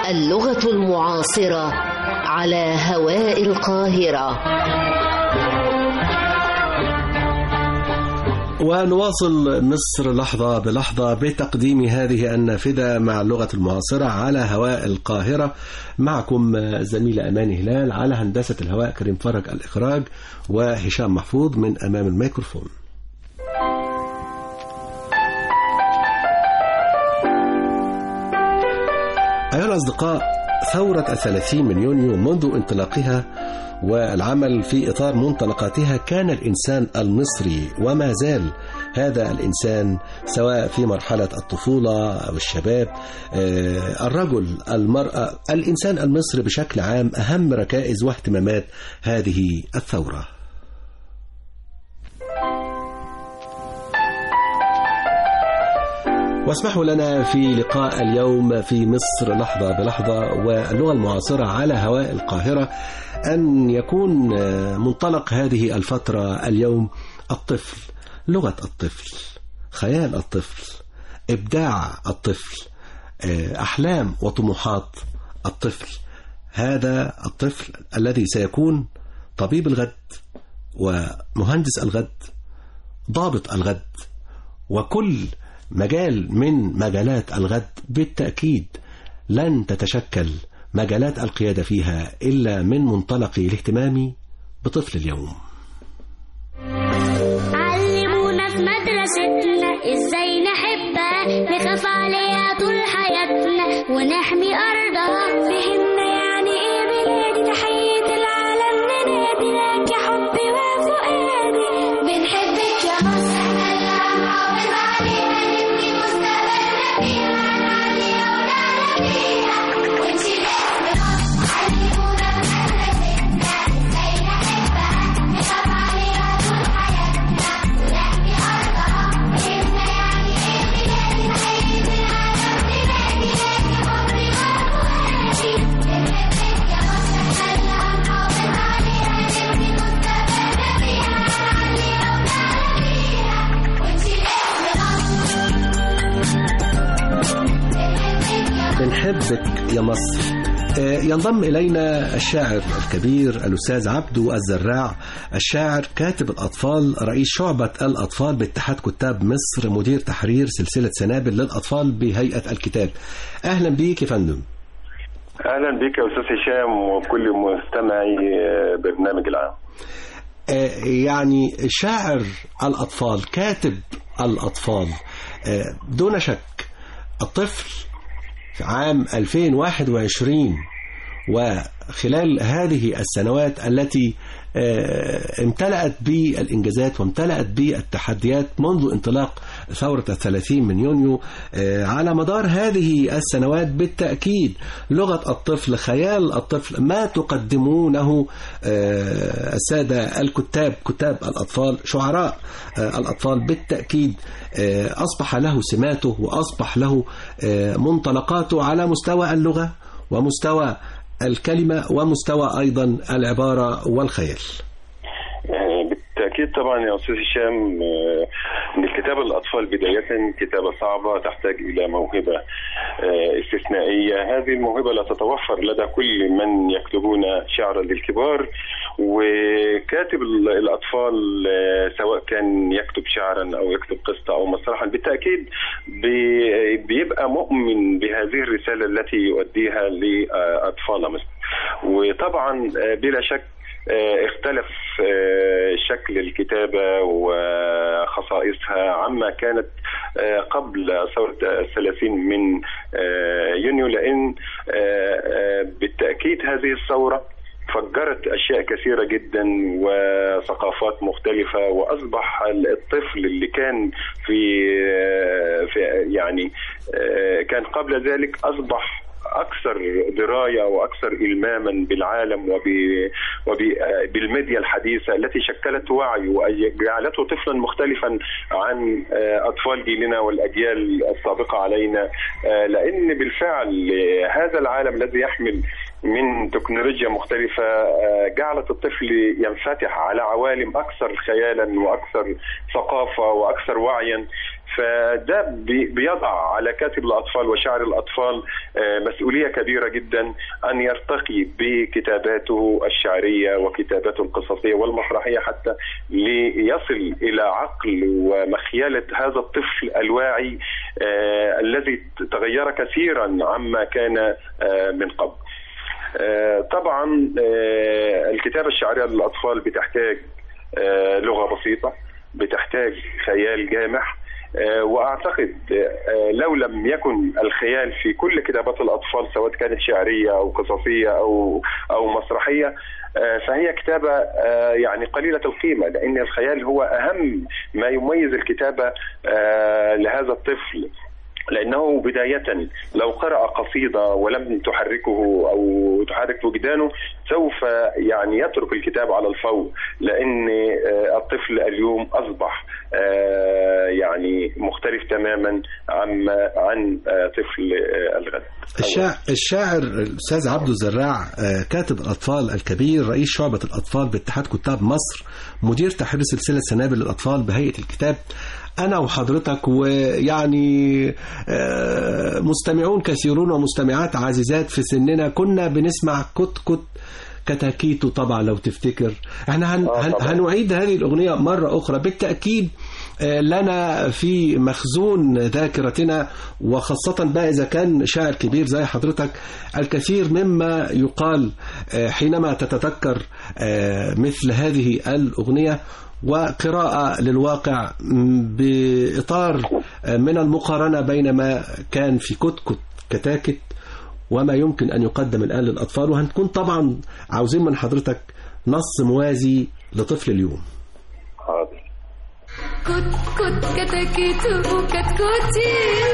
اللغة المعاصرة على هواء القاهرة ونواصل مصر لحظة بلحظة بتقديم هذه النافذة مع اللغة المعاصرة على هواء القاهرة معكم زميلة أمان هلال على هندسة الهواء كريم فرج الإخراج وهشام محفوظ من أمام الميكروفون أيها الأصدقاء ثورة الثلاثين من يونيو منذ انطلاقها والعمل في إطار منطلقاتها كان الإنسان المصري وما زال هذا الإنسان سواء في مرحلة الطفولة أو الشباب الرجل المرأة الإنسان المصري بشكل عام أهم ركائز واهتمامات هذه الثورة واسمحوا لنا في لقاء اليوم في مصر لحظة بلحظة واللغة المعاصرة على هواء القاهرة أن يكون منطلق هذه الفترة اليوم الطفل لغة الطفل خيال الطفل إبداع الطفل أحلام وطموحات الطفل هذا الطفل الذي سيكون طبيب الغد ومهندس الغد ضابط الغد وكل مجال من مجالات الغد بالتأكيد لن تتشكل مجالات القيادة فيها إلا من منطلق الاهتمام بطفل اليوم علمونا في مدرستنا ازاي نحبها نخاف عليها طول حياتنا ونحمي أرضها فهمنا يعني ايه بلادي تحية العالم ننادي لك يا حبي وفؤادي بنحبك يا مصر احنا اللي هنحافظ عليها نبني مستقبلنا فيها هنعلي أولادنا فيها ونشيل اسم مصر علمونا في مدرستنا ازاي نحبها نخاف عليها طول حياتنا ونحمي أرضها فهمنا يعني ايه بلادي تحية العالم ننادي لك يا حبي وفؤادي بنحبك يا مصر احنا اللي هنحافظ عليها نبني مستقبلنا فيها هنعلي أولادنا فيها ونشيل اسم مصر بنحبك يا مصر ينضم إلينا الشاعر الكبير الأستاذ عبدو الزراع الشاعر كاتب الأطفال رئيس شعبة الأطفال باتحاد كتاب مصر مدير تحرير سلسلة سنابل للأطفال بهيئة الكتاب أهلا بيك يا فندم اهلا بك يا استاذ هشام وكل مستمعي برنامج العام يعني شاعر الأطفال كاتب الأطفال دون شك الطفل في عام 2021 وخلال هذه السنوات التي امتلأت بالإنجازات وامتلأت بالتحديات منذ انطلاق ثورة الثلاثين من يونيو على مدار هذه السنوات بالتأكيد لغة الطفل خيال الطفل ما تقدمونه السادة الكتاب كتاب الأطفال شعراء الأطفال بالتأكيد أصبح له سماته وأصبح له منطلقاته على مستوى اللغة ومستوى الكلمة ومستوى أيضا العبارة والخيال بالتأكيد طبعا يا أستاذ هشام ان الكتابة للأطفال بداية كتابة صعبة تحتاج إلى موهبة استثنائية هذه الموهبة لا تتوفر لدى كل من يكتبون شعرا للكبار وكاتب الأطفال سواء كان يكتب شعرا أو يكتب قصة أو مسرحا بالتأكيد بيبقى مؤمن بهذه الرسالة التي يؤديها لأطفال مصر وطبعا بلا شك اختلف شكل الكتابة وخصائصها عما كانت قبل ثورة الثلاثين من يونيو لأن بالتأكيد هذه الثورة فجرت اشياء كثيره جدا وثقافات مختلفه واصبح الطفل اللي كان في في يعني كان قبل ذلك اصبح اكثر درايه واكثر الماما بالعالم وبالميديا الحديثه التي شكلت وعي وجعلته طفلا مختلفا عن اطفال جيلنا والاجيال السابقه علينا لان بالفعل هذا العالم الذي يحمل من تكنولوجيا مختلفة جعلت الطفل ينفتح على عوالم أكثر خيالا وأكثر ثقافة وأكثر وعيا فده بي- بيضع على كاتب الاطفال وشاعر الاطفال آه، مسؤوليه كبيره جدا ان يرتقي بكتاباته الشعريه وكتاباته القصصيه والمسرحيه حتى ليصل الى عقل ومخيله هذا الطفل الواعي آه، الذي تغير كثيرا عما كان آه، من قبل. آه، طبعا آه، الكتابه الشعريه للاطفال بتحتاج آه، لغه بسيطه بتحتاج خيال جامح آه، واعتقد آه، لو لم يكن الخيال في كل كتابات الاطفال سواء كانت شعريه او قصصيه او او مسرحيه آه، فهي كتابه آه، يعني قليله القيمه لان الخيال هو اهم ما يميز الكتابه آه، لهذا الطفل لانه بدايه لو قرا قصيده ولم تحركه او تحرك وجدانه سوف يعني يترك الكتاب على الفور لان آه، الطفل اليوم اصبح آه، يعني مختلف تماما عن عن آه، طفل آه، الغد الشاعر, الشاعر الأستاذ عبده الزراع آه، كاتب الأطفال الكبير رئيس شعبة الأطفال باتحاد كتاب مصر مدير تحرير سلسلة سنابل للأطفال بهيئة الكتاب أنا وحضرتك ويعني آه، مستمعون كثيرون ومستمعات عزيزات في سننا كنا بنسمع كت كت كتاكيتو طبعا لو تفتكر احنا هن آه هن طبعاً. هنعيد هذه الأغنية مرة أخرى بالتأكيد آه، لنا في مخزون ذاكرتنا وخاصة بقى إذا كان شاعر كبير زي حضرتك الكثير مما يقال آه، حينما تتذكر آه، مثل هذه الأغنية وقراءة للواقع م، بإطار آه، من المقارنة بين ما كان في كتكت كتاكت وما يمكن أن يقدم الآن للأطفال وهنكون طبعا عاوزين من حضرتك نص موازي لطفل اليوم حاضر كت كت كتاكيتو كتكوتي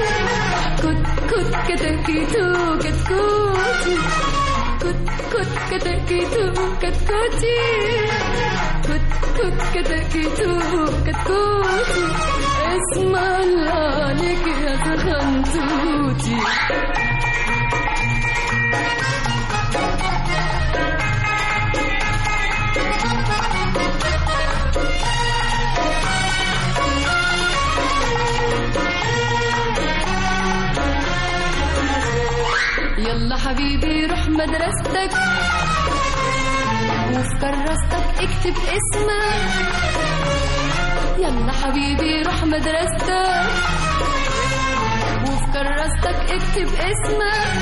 كت كت كتاكيتو كتكوتي كت كت كتاكيتو كتكوتي كت كت كتاكيتو كتكوتي اسم الله عليك يا زغنتوتي يلا حبيبي روح مدرستك وفي كراستك اكتب اسمك يلا حبيبي روح مدرستك وفي كراستك اكتب اسمك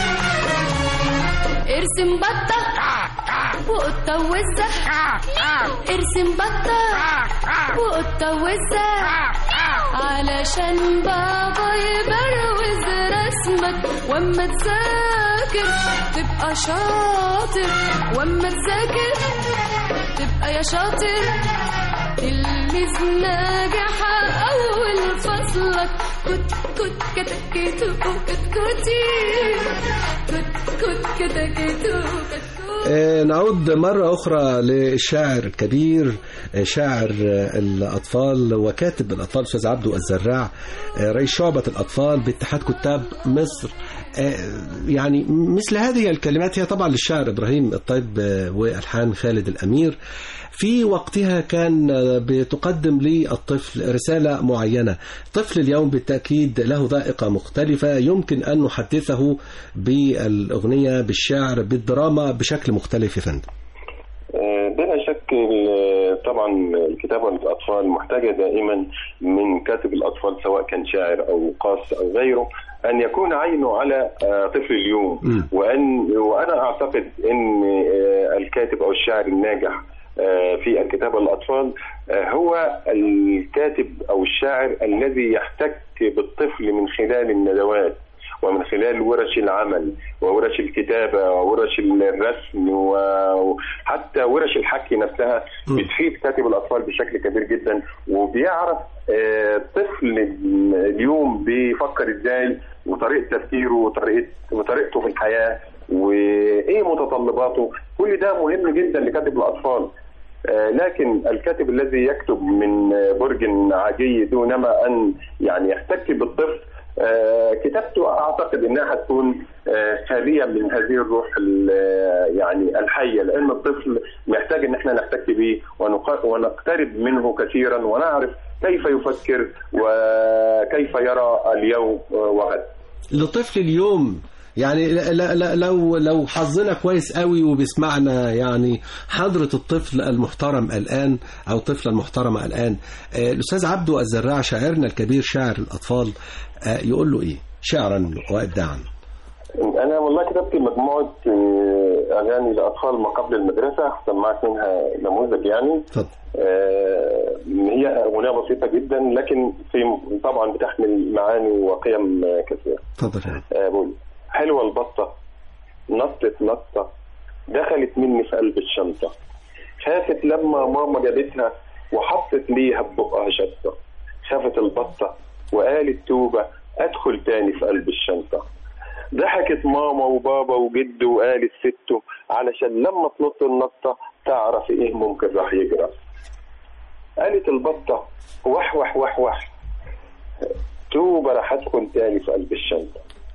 ارسم بطة وقطة ووزة ارسم بطة وقطة ووزة علشان بابا يبروز رسمك واما تذاكر تبقى شاطر واما تذاكر تبقى يا شاطر تلميذ ناجح اول فصلك كت كت كتكيتو كتكوتي كت كت كتكيتو كتكوتي آه، نعود مرة أخرى للشاعر الكبير آه، شاعر آه، الأطفال وكاتب الأطفال أستاذ عبده الزراع آه، رئيس شعبة الأطفال باتحاد كتاب مصر آه، يعني مثل هذه الكلمات هي طبعا للشاعر إبراهيم الطيب آه، وألحان خالد الأمير في وقتها كان آه، بتقدم للطفل رسالة معينة طفل اليوم بالتأكيد له ذائقة مختلفة يمكن أن نحدثه بالأغنية بالشعر بالدراما بشكل مختلف يا فندم آه، بلا شك ال- طبعا الكتابة للأطفال محتاجة دائما من كاتب الأطفال سواء كان شاعر أو قاص أو غيره أن يكون عينه على آه، طفل اليوم مم. وأن وأنا أعتقد أن آه، الكاتب أو الشاعر الناجح آه، في الكتابة للأطفال آه، هو الكاتب أو الشاعر الذي يحتك بالطفل من خلال الندوات ومن خلال ورش العمل وورش الكتابة وورش الرسم وحتى ورش الحكي نفسها م. بتفيد كاتب الأطفال بشكل كبير جدا وبيعرف آه، الطفل اليوم بيفكر ازاي وطريقة تفكيره وطريقة وطريقته في الحياة وايه متطلباته كل ده مهم جدا لكاتب الأطفال آه، لكن الكاتب الذي يكتب من آه، برج عاجي دونما ان يعني يحتك بالطفل آه، كتابته اعتقد انها هتكون آه، خاليه من هذه الروح ال- يعني الحيه لان الطفل محتاج ان احنا نحتك به ونق- ونقترب منه كثيرا ونعرف كيف يفكر وكيف يرى اليوم وغد. لطفل اليوم يعني لا لا لا لو لو حظنا كويس قوي وبيسمعنا يعني حضرة الطفل المحترم الآن أو الطفلة المحترمة الآن آه، الأستاذ عبده الزراع شاعرنا الكبير شاعر الأطفال آه، يقول له إيه شعرا وإبداعا انا والله كتبت مجموعه آه، اغاني لاطفال ما قبل المدرسه سمعت منها نموذج يعني اتفضل آه، هي اغنيه بسيطه جدا لكن في طبعا بتحمل معاني وقيم آه، كثيره اتفضل يا آه، بقول حلوه البطه نطت نطه دخلت مني في قلب الشنطه خافت لما ماما جابتها وحطت ليها ببقها شطه خافت البطه وقالت توبه ادخل تاني في قلب الشنطه ضحكت ماما وبابا وجد وقالت سته علشان لما تنط النطه تعرف ايه ممكن راح يجرى قالت البطه وح وح وح وح توبه راح ادخل تاني في قلب الشنطه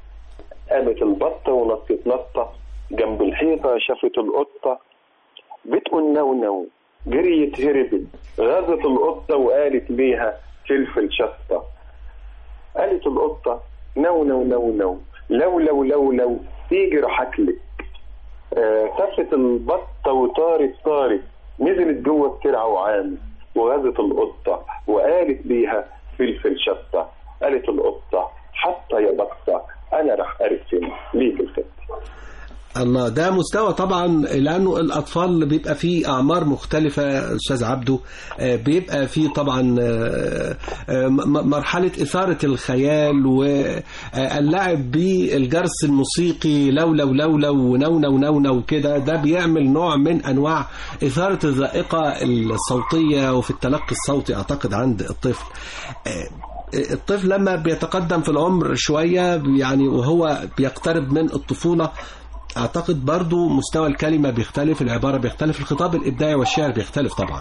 قامت البطه ونطت نطه جنب الحيطه شافت القطه بتقول نو نو جريت هربت غزت القطه وقالت ليها فلفل شطه قالت القطه نو نو نو نو لو لو لو لو تيجي راح اكلك آه، خفت البطه وطارت طارت نزلت جوه الترعه وعامت وغزت القطه وقالت ليها فلفل شطه قالت القطه حتى يا بطه انا راح ارسم ليك الخطه الله ده مستوى طبعا لانه الاطفال بيبقى فيه اعمار مختلفه استاذ عبده آه، بيبقى فيه طبعا آه، آه، م- مرحله اثاره الخيال واللعب بالجرس الموسيقي لو لو لو لو ونو نو نو نو كده ده بيعمل نوع من انواع اثاره الذائقه الصوتيه وفي التلقي الصوتي اعتقد عند الطفل آه، الطفل لما بيتقدم في العمر شويه يعني وهو بيقترب من الطفوله اعتقد برضو مستوى الكلمه بيختلف العباره بيختلف الخطاب الابداعي والشعر بيختلف طبعا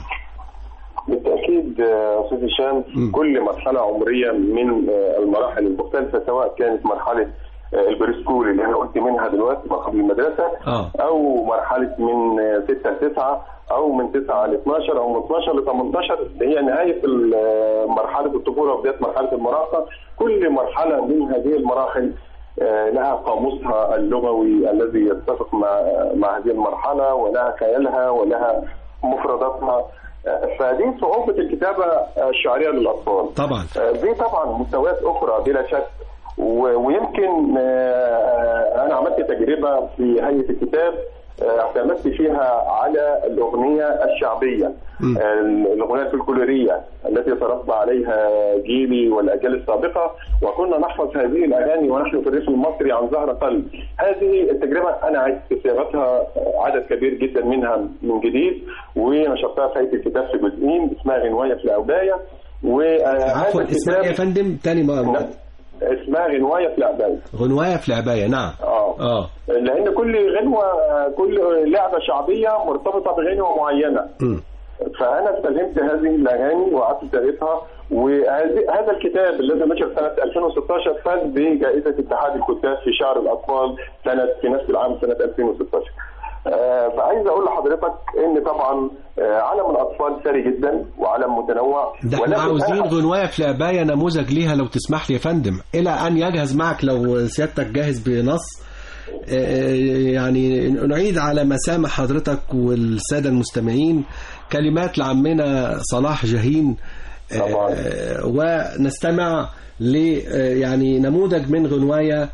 بالتاكيد آه، استاذ هشام مم. كل مرحله عمريه من آه، المراحل المختلفه سواء كانت مرحله آه، البريسكول اللي انا قلت منها دلوقتي ما قبل المدرسه اه او مرحله من 6 ل 9 او من 9 ل 12 او من 12 ل 18 اللي هي نهايه ال- آه، مرحله الطفوله وبدايه مرحله المراهقه كل مرحله من هذه المراحل آه، لها قاموسها اللغوي الذي يتفق مع مع هذه المرحله ولها خيالها ولها مفرداتها آه، فدي صعوبه الكتابه آه، الشعريه للاطفال طبعا آه، دي طبعا مستويات اخرى بلا شك و- ويمكن آه، انا عملت تجربه في هيئه الكتاب آه، اعتمدت فيها على الاغنيه الشعبيه مم. آه، الاغنيه الفلكلوريه التي تربى عليها جيلي والاجيال السابقه وكنا نحفظ هذه الاغاني ونحن في الريف المصري عن ظهر قلب هذه التجربه انا عدت صياغتها آه، عدد كبير جدا منها من جديد ونشرتها في هيئه الكتاب في جزئين اسمها غنوايه في العبايه وهذا عفوا اسمها إيه يا فندم تاني ما اسمها غنوايه في العبايه غنوايه في العبايه نعم اه اه لان كل غنوه كل لعبه شعبيه مرتبطه بغنوه معينه مم. فانا استلهمت هذه الاغاني وقعدت سرقتها وهذا الكتاب الذي نشر سنه 2016 فاز بجائزه اتحاد الكتاب في شعر الاطفال سنه في نفس العام سنه 2016 آه، فعايز اقول لحضرتك ان طبعا آه، عالم الاطفال ثري جدا وعالم متنوع ده احنا ولكن عاوزين أنا- غنوايه في العبايه نموذج ليها لو تسمح لي يا فندم الى ان يجهز معك لو سيادتك جاهز بنص آه، يعني نعيد على مسامع حضرتك والساده المستمعين كلمات لعمنا صلاح جاهين آه، طبعاً. آه، ونستمع ل آه، يعني نموذج من غنوايه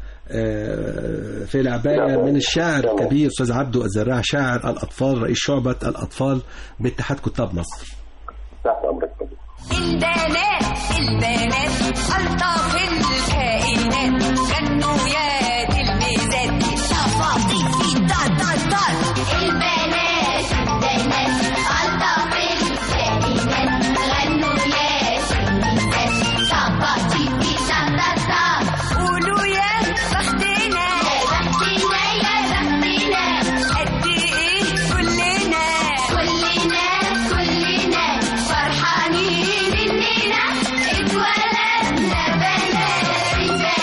آه، في العبايه تمام. من الشاعر تمام. الكبير استاذ عبده الزراع شاعر الاطفال رئيس شعبه الاطفال باتحاد كتاب مصر تحت امرك البنات البنات ألطف الكائنات غنوا يا تلميذات صفاتي في دار دار دار البنات البنات ألطف الكائنات غنوا يا تلميذات صباتي في شططة قولوا يا بختنا يا بختنا يا بختنا قد إيه كلنا كلنا كلنا فرحانين إننا اتولدنا بنات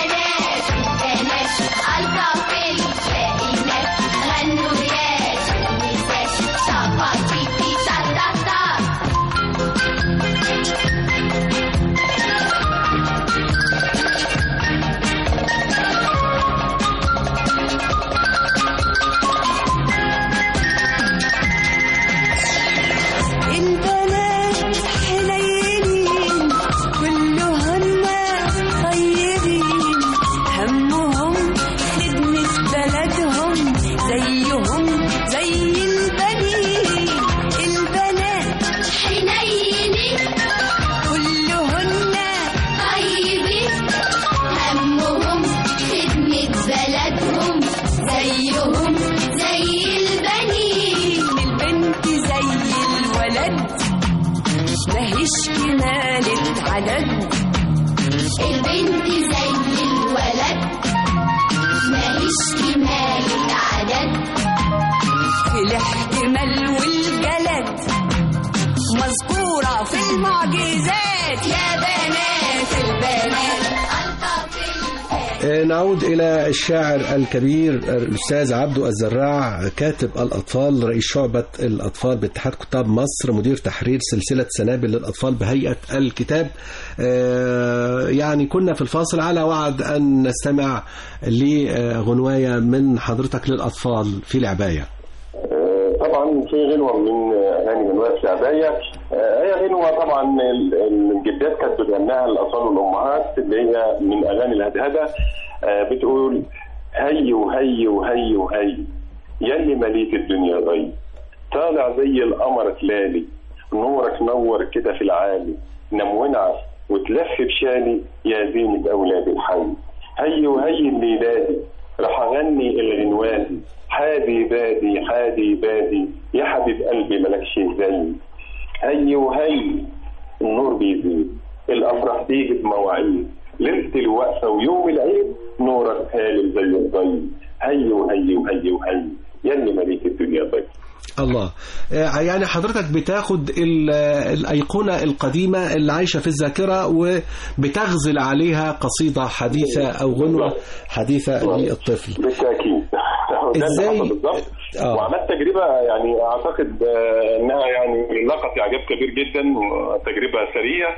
بلدهم زيهم زي البنين البنت زي الولد ماهيش كمالة عدد البنت زي الولد ماهيش كمالة عدد في الاحتمال والجلد مذكورة في المعجزات يا بنات البنات آه، نعود إلى الشاعر الكبير الأستاذ عبدو الزراع كاتب الأطفال رئيس شعبة الأطفال باتحاد كتاب مصر مدير تحرير سلسلة سنابل للأطفال بهيئة الكتاب آه، يعني كنا في الفاصل على وعد أن نستمع لغنواية من حضرتك للأطفال في العباية آه، طبعا في غنوه من اغاني غنوات شعبيه آه، هي غنوه طبعا ال- الجدات كانت بتغناها الاطفال والامهات اللي هي من اغاني الهدهده آه، بتقول هي وهي وهي وهي يلي مليت الدنيا ضي طالع زي القمر تلالي نورك نور كده في العالي نم ونعس وتلف بشالي يا زينة أولاد الحي هي وهي الليلادي راح أغني الغنوادي حادي بادي حادي بادي يا حبيب قلبي ملكش زي هي وهي النور بيزيد الأفراح تيجي بمواعيد ليلة الوقفة ويوم العيد نورك هالل زي الضي هي وهي وهي وهي يلي مليك الدنيا ضي الله آه، يعني حضرتك بتاخد ال- الأيقونة القديمة اللي عايشة في الذاكرة وبتغزل عليها قصيدة حديثة أو غنوة حديثة للطفل بالتاكيد ده اللي إزاي؟ حصل بالظبط آه. وعملت تجربه يعني اعتقد آه، انها يعني لقت اعجاب كبير جدا وتجربه ثريه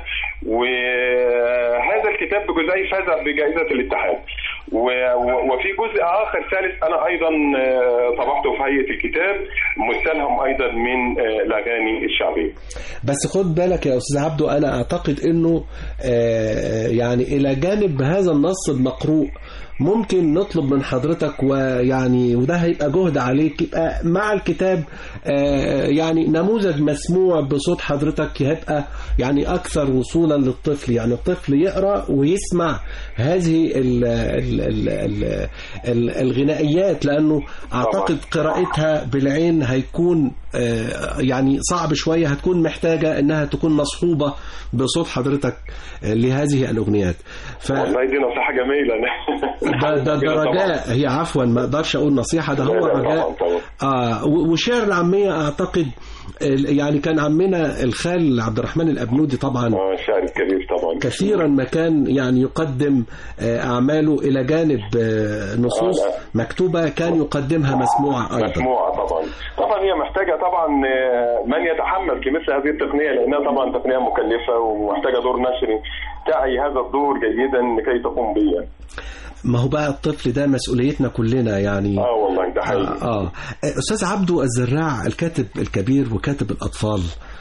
وهذا الكتاب بجزئي فاز بجائزه الاتحاد و- و- وفي جزء اخر ثالث انا ايضا آه، طبعته في هيئه الكتاب مستلهم ايضا من آه، الاغاني الشعبيه بس خد بالك يا أستاذ عبدو أنا أعتقد أنه آه، يعني إلى جانب هذا النص المقروء ممكن نطلب من حضرتك ويعني وده هيبقى جهد عليك يبقى مع الكتاب آه، يعني نموذج مسموع بصوت حضرتك هيبقى يعني أكثر وصولا للطفل يعني الطفل يقرأ ويسمع هذه ال ال ال ال ال الغنائيات لأنه أعتقد قراءتها بالعين هيكون آه، يعني صعب شوية هتكون محتاجة إنها تكون مصحوبة بصوت حضرتك آه، لهذه الأغنيات ف والله دي نصيحه جميله ده, ده, ده رجاء هي عفوا ما اقدرش اقول نصيحة ده هو لا، لا، رجاء طبعاً، طبعاً. آه و- والشعر العامية أعتقد ال- يعني كان عمنا الخال عبد الرحمن الأبنودي طبعا آه، الشاعر الكبير طبعا كثيرا ما كان يعني يقدم آه، أعماله إلى جانب آه، نصوص آه، مكتوبة كان يقدمها مسموعة أيضا مسموعة طبعا طبعا هي محتاجة طبعا آه، من يتحمل في مثل هذه التقنية لأنها طبعا تقنية مكلفة ومحتاجة دور نشري تعي هذا الدور جيدا لكي تقوم به ما هو بقى الطفل ده مسؤوليتنا كلنا يعني اه والله ده حقيقي آه, آه. أستاذ عبدو الزراع الكاتب الكبير وكاتب الأطفال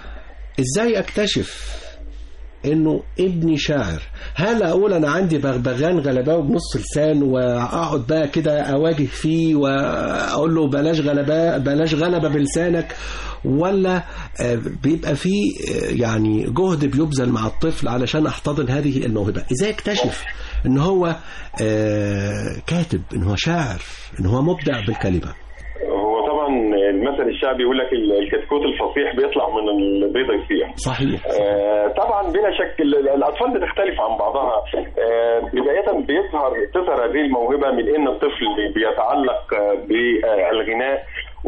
إزاي أكتشف إنه ابني شاعر هل أقول أنا عندي بغبغان غلباوي بنص لسان وأقعد بقى كده أواجه فيه وأقول له بلاش غلباء بلاش غلبة بلسانك ولا آه، بيبقى فيه آه، يعني جهد بيبذل مع الطفل علشان أحتضن هذه الموهبة إزاي أكتشف إن هو آه، كاتب إن هو شاعر إن هو مبدع بالكلمة هو طبعا المثل الشعبي يقول لك ال- الكتكوت الفصيح بيطلع من البيضة يصيح صحيح آه، طبعا بلا شك ال- ال- الاطفال بتختلف عن بعضها آه، بدايه بيظهر تظهر هذه الموهبه من ان الطفل بيتعلق آه، بالغناء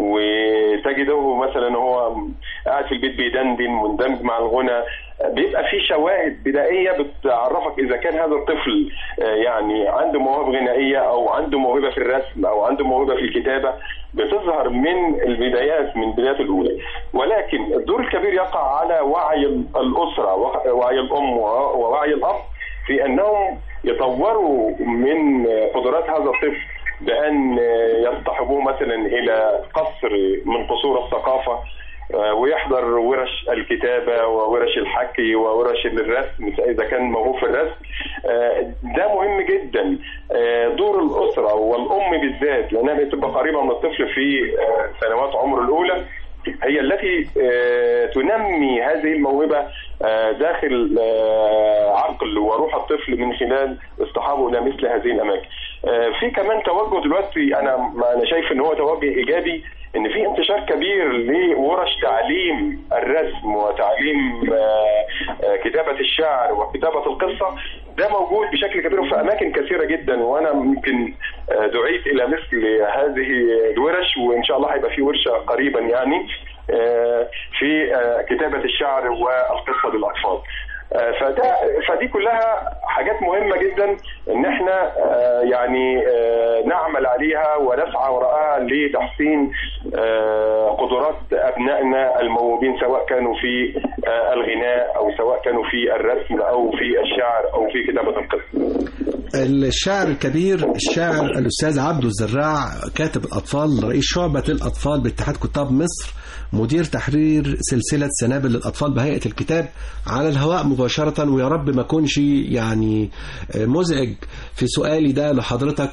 وتجده مثلا هو قاعد في البيت بيدندن مندمج مع الغنى آه، بيبقى في شواهد بدائيه بتعرفك اذا كان هذا الطفل آه، يعني عنده موهبه غنائيه او عنده موهبه في الرسم او عنده موهبه في الكتابه بتظهر من البدايات من البدايات الاولى ولكن الدور الكبير يقع على وعي الاسره وعي الام ووعي الاب في انهم يطوروا من قدرات هذا الطفل بان يصطحبوه مثلا الى قصر من قصور الثقافه آه، ويحضر ورش الكتابة وورش الحكي وورش الرسم إذا كان موهوب في الرسم آه، ده مهم جدا آه، دور الأسرة والأم بالذات لأنها بتبقى قريبة من الطفل في آه، سنوات عمره الأولى هي التي آه، تنمي هذه الموهبة آه، داخل آه، عقل وروح الطفل من خلال اصطحابه إلى مثل هذه الأماكن آه، في كمان توجه دلوقتي انا ما انا شايف ان هو توجه ايجابي ان في انتشار كبير لورش تعليم الرسم وتعليم آه، آه، كتابه الشعر وكتابه القصه ده موجود بشكل كبير في اماكن كثيره جدا وانا يمكن آه، دعيت الى مثل هذه الورش وان شاء الله هيبقى في ورشه قريبا يعني آه، في آه، كتابه الشعر والقصه للاطفال آه، فده فدي كلها حاجات مهمه جدا ان احنا آه، يعني آه، نعمل عليها ونسعى وراءها لتحسين آه، قدرات ابنائنا الموهوبين سواء كانوا في آه، الغناء او سواء كانوا في الرسم او في الشعر او في كتابه القصه. الشاعر الكبير الشاعر الأستاذ عبده الزراع كاتب الأطفال رئيس شعبة الأطفال باتحاد كتاب مصر مدير تحرير سلسلة سنابل للأطفال بهيئة الكتاب على الهواء مباشرة ويا رب ما كونش يعني مزعج في سؤالي ده لحضرتك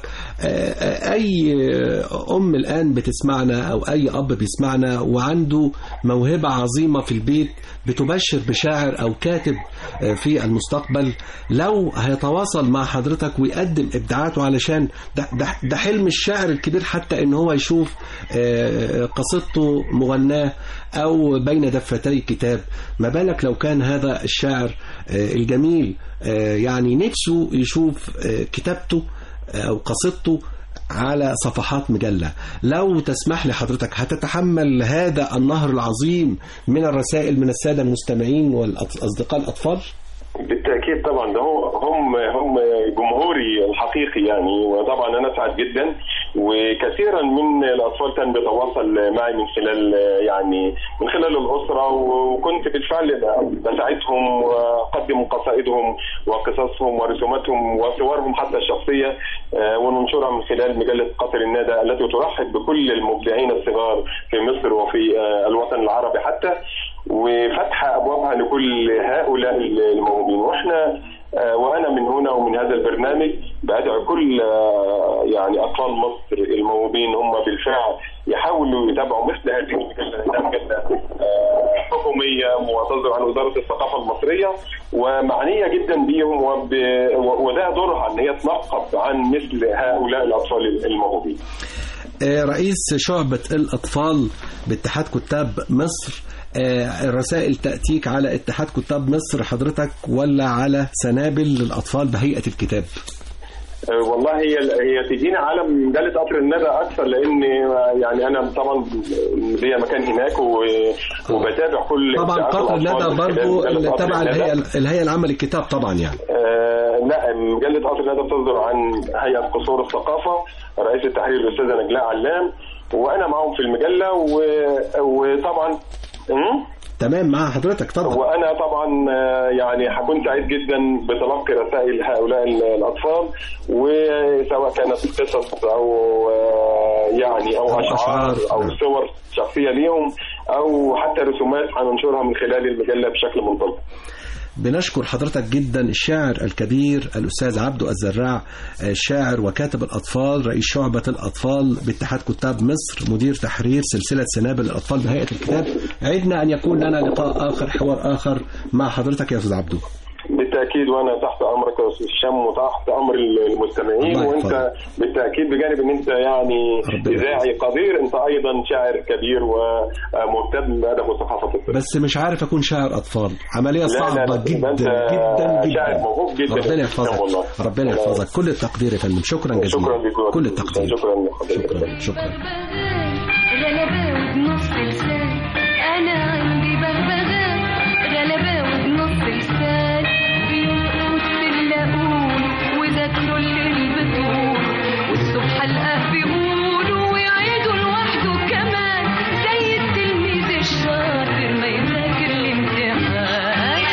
أي أم الآن بتسمعنا أو أي أب بيسمعنا وعنده موهبة عظيمة في البيت بتبشر بشاعر أو كاتب في المستقبل لو هيتواصل مع حضرتك ويقدم إبداعاته علشان ده, ده, ده حلم الشاعر الكبير حتى إن هو يشوف آه، قصيدته مغناه أو بين دفتي كتاب ما بالك لو كان هذا الشاعر آه، الجميل آه، يعني نفسه يشوف آه، كتابته آه، أو قصيدته على صفحات مجلة لو تسمح لي حضرتك هتتحمل هذا النهر العظيم من الرسائل من السادة المستمعين والأصدقاء الأطفال بالتاكيد طبعا ده هو هم هم جمهوري الحقيقي يعني وطبعا انا اسعد جدا وكثيرا من الاطفال كان بيتواصل معي من خلال يعني من خلال الاسره وكنت بالفعل بساعدهم واقدم قصائدهم وقصصهم ورسوماتهم وصورهم حتى الشخصيه آه، وننشرها من خلال مجله قطر الندى التي ترحب بكل المبدعين الصغار في مصر وفي آه، الوطن العربي حتى وفتح ابوابها لكل هؤلاء الموهوبين واحنا آه، وانا من هنا ومن هذا البرنامج بدعو كل آه، يعني اطفال مصر الموهوبين هم بالفعل يحاولوا يتابعوا مثل هذه المجله لأنها مجله آه، حكوميه وتصدر عن وزاره الثقافه المصريه ومعنيه جدا بيهم وب... و- وده دورها ان هي تنقب عن مثل هؤلاء الاطفال الموهوبين. آه، رئيس شعبة الأطفال باتحاد كتاب مصر آه، الرسائل تأتيك على اتحاد كتاب مصر حضرتك ولا على سنابل للأطفال بهيئة الكتاب أه، والله هي هي تجينا على مجله قطر الندى اكثر لان يعني انا طبعا ليا مكان هناك و- وبتابع كل طبعا إبداعات قطر الأطفال الندى من خلال برضو مجلة اللي قطر تبع الندى. الهيئة الهيئة العامة للكتاب طبعا يعني آه لا مجله قطر الندى بتصدر عن هيئه قصور الثقافه رئيس التحرير الاستاذه نجلاء علام وانا معهم في المجله و... وطبعا مم؟ تمام مع حضرتك طبعا وانا طبعا آه، يعني هكون سعيد جدا بتلقي رسائل هؤلاء ال- الاطفال وسواء كانت قصص او آه، يعني او أو اشعار أشعار. او نعم. صور شخصيه ليهم او حتى رسومات هننشرها من خلال المجله بشكل منتظم بنشكر حضرتك جدا الشاعر الكبير الأستاذ عبده الزراع الشاعر وكاتب الأطفال رئيس شعبة الأطفال باتحاد كتاب مصر مدير تحرير سلسلة سنابل الأطفال بهيئة الكتاب عدنا أن يكون لنا لقاء آخر حوار آخر مع حضرتك يا أستاذ عبده بالتاكيد وانا تحت امرك يا استاذ هشام وتحت امر المستمعين الله وانت يحفظك. بالتاكيد بجانب ان انت يعني ربنا اذاعي قدير انت ايضا شاعر كبير ومهتم بادب وثقافه الطفل بس مش عارف أكون شاعر أطفال عملية لا، لا، صعبة لا، جدا أنت جدا شاعر جدا موهوب جدا ربنا يا أستاذ يحفظك والله. ربنا يحفظك كل التقدير يا فندم شكرا شكرا جزيلا لك كل التقدير شكرا لحضرتك شكرا شكرا غلباوي بنص لسان انا عندي بغبغاء غلباوي بنص لسان بينقص اللاقون وذاكروا الليل بطول والصبح القاه بيقولوا ويعيدوا لوحده كمان زي التلميذ الشاطر ما يذاكر الامتحان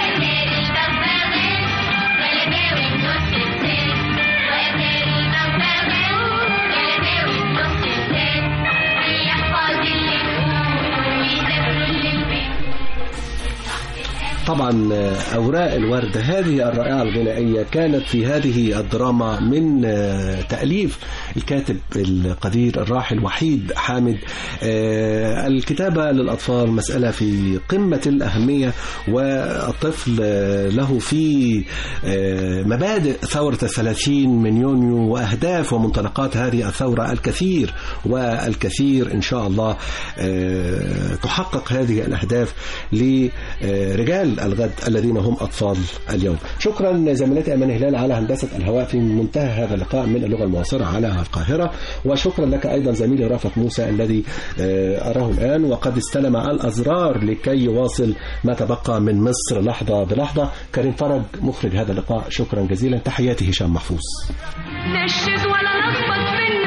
طبعا أوراق الورد هذه الرائعة الغنائية كانت في هذه الدراما من تأليف الكاتب القدير الراحل وحيد حامد آه، الكتابة للأطفال مسألة في قمة الأهمية والطفل آه، له في آه، مبادئ ثورة الثلاثين من يونيو وأهداف ومنطلقات هذه الثورة الكثير والكثير إن شاء الله آه، تحقق هذه الأهداف لرجال الغد الذين هم أطفال اليوم شكرا زميلتي أمان هلال على هندسة الهواء في منتهى هذا اللقاء من اللغة المعاصرة على القاهرة وشكرا لك أيضا زميلي رافت موسى الذي آه، أراه الآن وقد استلم الأزرار لكي يواصل ما تبقى من مصر لحظة بلحظة كريم فرج مخرج هذا اللقاء شكرا جزيلا تحياتي هشام محفوظ نشز ولا لخبط في